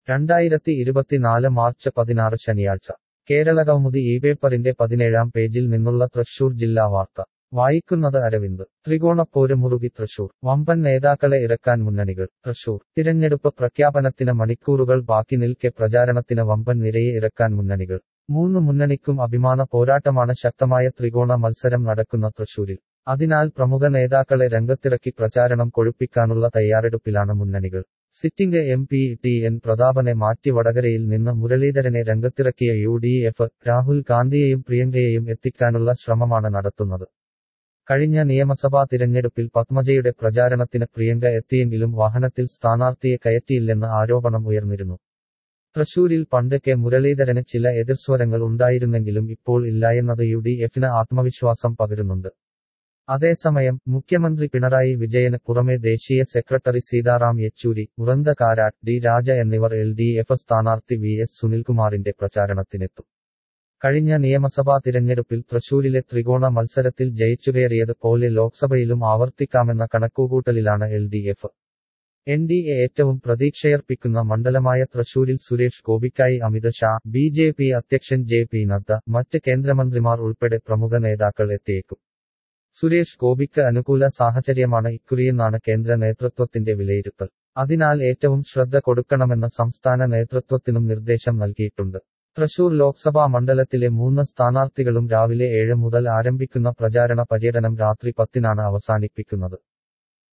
രണ്ടായിരത്തി ഇരുപത്തിനാല് മാർച്ച് പതിനാറ് ശനിയാഴ്ച കേരളകൗമുദി ഈ പേപ്പറിന്റെ പതിനേഴാം പേജിൽ നിന്നുള്ള തൃശൂർ ജില്ലാ വാർത്ത വായിക്കുന്നത് അരവിന്ദ് ത്രികോണപ്പോര് മുറുകി തൃശൂർ വമ്പൻ നേതാക്കളെ ഇറക്കാൻ മുന്നണികൾ തൃശൂർ തിരഞ്ഞെടുപ്പ് പ്രഖ്യാപനത്തിന് മണിക്കൂറുകൾ ബാക്കി നിൽക്കെ പ്രചാരണത്തിന് വമ്പൻ നിരയെ ഇറക്കാൻ മുന്നണികൾ മൂന്ന് മുന്നണിക്കും അഭിമാന പോരാട്ടമാണ് ശക്തമായ ത്രികോണ മത്സരം നടക്കുന്ന തൃശൂരിൽ അതിനാൽ പ്രമുഖ നേതാക്കളെ രംഗത്തിറക്കി പ്രചാരണം കൊഴുപ്പിക്കാനുള്ള തയ്യാറെടുപ്പിലാണ് മുന്നണികൾ sitting M P T N പ്രതാപനെ മാറ്റി വടകരയിൽ നിന്ന് മുരളീധരനെ രംഗത്തിറക്കിയ യു ഡി എഫ് രാഹുൽ ഗാന്ധിയെയും പ്രിയങ്കയെയും എത്തിക്കാനുള്ള ശ്രമമാണ് നടത്തുന്നത് കഴിഞ്ഞ നിയമസഭാ തിരഞ്ഞെടുപ്പിൽ പത്മജയുടെ പ്രചാരണത്തിന് പ്രിയങ്ക എത്തിയെങ്കിലും വാഹനത്തിൽ സ്ഥാനാർത്ഥിയെ കയറ്റിയില്ലെന്ന് ആരോപണം ഉയർന്നിരുന്നു തൃശൂരിൽ പണ്ട് കെ മുരളീധരന് ചില എതിർസ്വരങ്ങൾ ഉണ്ടായിരുന്നെങ്കിലും ഇപ്പോൾ ഇല്ലായെന്നത് യു ഡി എഫിന് ആത്മവിശ്വാസം പകരുന്നുണ്ട് അതേസമയം മുഖ്യമന്ത്രി പിണറായി വിജയന് പുറമെ ദേശീയ സെക്രട്ടറി സീതാറാം യെച്ചൂരി ഉറന്ത കാരാട്ട് ഡി രാജ എന്നിവർ എൽ ഡി എഫ് സ്ഥാനാർത്ഥി വി എസ് സുനിൽകുമാറിന്റെ പ്രചാരണത്തിനെത്തും കഴിഞ്ഞ നിയമസഭാ തിരഞ്ഞെടുപ്പിൽ തൃശൂരിലെ ത്രികോണ മത്സരത്തിൽ ജയിച്ചുകയറിയത് പോലെ ലോക്സഭയിലും ആവർത്തിക്കാമെന്ന കണക്കുകൂട്ടലിലാണ് L D F N D A ഏറ്റവും പ്രതീക്ഷയർപ്പിക്കുന്ന മണ്ഡലമായ തൃശൂരിൽ സുരേഷ് ഗോപിക്കായി Amit Shah B J P അധ്യക്ഷൻ ജെ പി നദ്ദ മറ്റ് കേന്ദ്രമന്ത്രിമാർ ഉൾപ്പെടെ പ്രമുഖ നേതാക്കൾ എത്തിയേക്കും സുരേഷ് ഗോപിക്ക് അനുകൂല സാഹചര്യമാണ് ഇക്കുറിയെന്നാണ് കേന്ദ്ര നേതൃത്വത്തിന്റെ വിലയിരുത്തൽ അതിനാൽ ഏറ്റവും ശ്രദ്ധ കൊടുക്കണമെന്ന് സംസ്ഥാന നേതൃത്വത്തിനും നിർദ്ദേശം നൽകിയിട്ടുണ്ട് തൃശൂർ ലോക്സഭാ മണ്ഡലത്തിലെ മൂന്ന് സ്ഥാനാർത്ഥികളും രാവിലെ ഏഴ് മുതൽ ആരംഭിക്കുന്ന പ്രചാരണ പര്യടനം രാത്രി പത്തിനാണ് അവസാനിപ്പിക്കുന്നത്